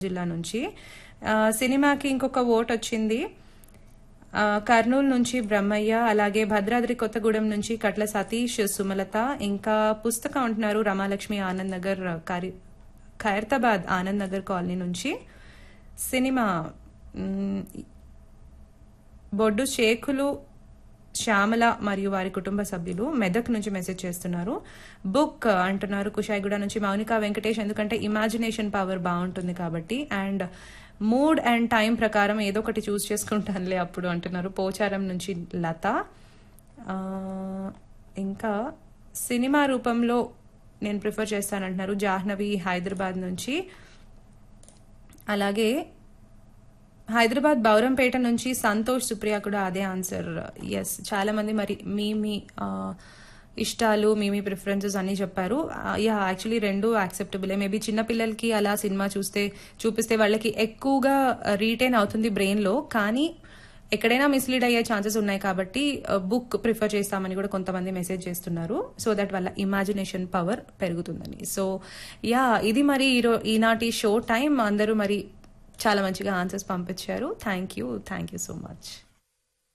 జిల్లా నుంచి ఆ, సినిమాకి ఇంకొక ఓట్ వచ్చింది ఆ, కర్నూలు నుంచి బ్రహ్మయ్య అలాగే భద్రాద్రి కొత్తగూడెం నుంచి కట్ల సతీష్ సుమలత ఇంకా పుస్తకం అంటున్నారు రమాలక్ష్మి ఆనంద్ నగర్ కరి ఖైరతాబాద్ ఆనంద్ నగర్ కాలనీ నుంచి సినిమా మ్, బొడ్డు షేకులు శ్యామల మరియు వారి కుటుంబ సభ్యులు మెదక్ నుంచి మెసేజ్ చేస్తున్నారు బుక్ అంటున్నారు కుషాయిగూడ నుంచి మౌనిక వెంకటేష్ ఎందుకంటే ఇమాజినేషన్ పవర్ బాగుంటుంది కాబట్టి అండ్ మూడ్ అండ్ టైం ప్రకారం ఏదో ఒకటి చూస్ చేసుకుంటానులే అప్పుడు అంటున్నారు పోచారం నుంచి లత ఆ, ఇంకా సినిమా రూపంలో నేను ప్రిఫర్ చేస్తానంటున్నారు జాహ్నవి హైదరాబాద్ నుంచి అలాగే హైదరాబాద్ బౌరంపేట నుంచి సంతోష్ సుప్రియ కూడా అదే ఆన్సర్ ఎస్ చాలా మంది మరి మీ మీ ఆ, ఇష్టాలు మీ మీ ప్రిఫరెన్సెస్ అన్ని చెప్పారు యా యాక్చువల్లీ రెండు యాక్సెప్టబులే మేబీ చిన్నపిల్లలకి అలా సినిమా చూస్తే చూపిస్తే వాళ్ళకి ఎక్కువగా రీటైన్ అవుతుంది బ్రెయిన్లో కానీ ఎక్కడైనా మిస్లీడ్ అయ్యే ఛాన్సెస్ ఉన్నాయి కాబట్టి బుక్ ప్రిఫర్ చేస్తామని కూడా కొంతమంది మెసేజ్ చేస్తున్నారు సో దట్ వాళ్ళ ఇమాజినేషన్ పవర్ పెరుగుతుందని సో యా ఇది మరి ఈరో ఈనాటి షో టైం అందరూ మరి చాలా మంచిగా ఆన్సర్స్ పంపించారు thank you thank you so much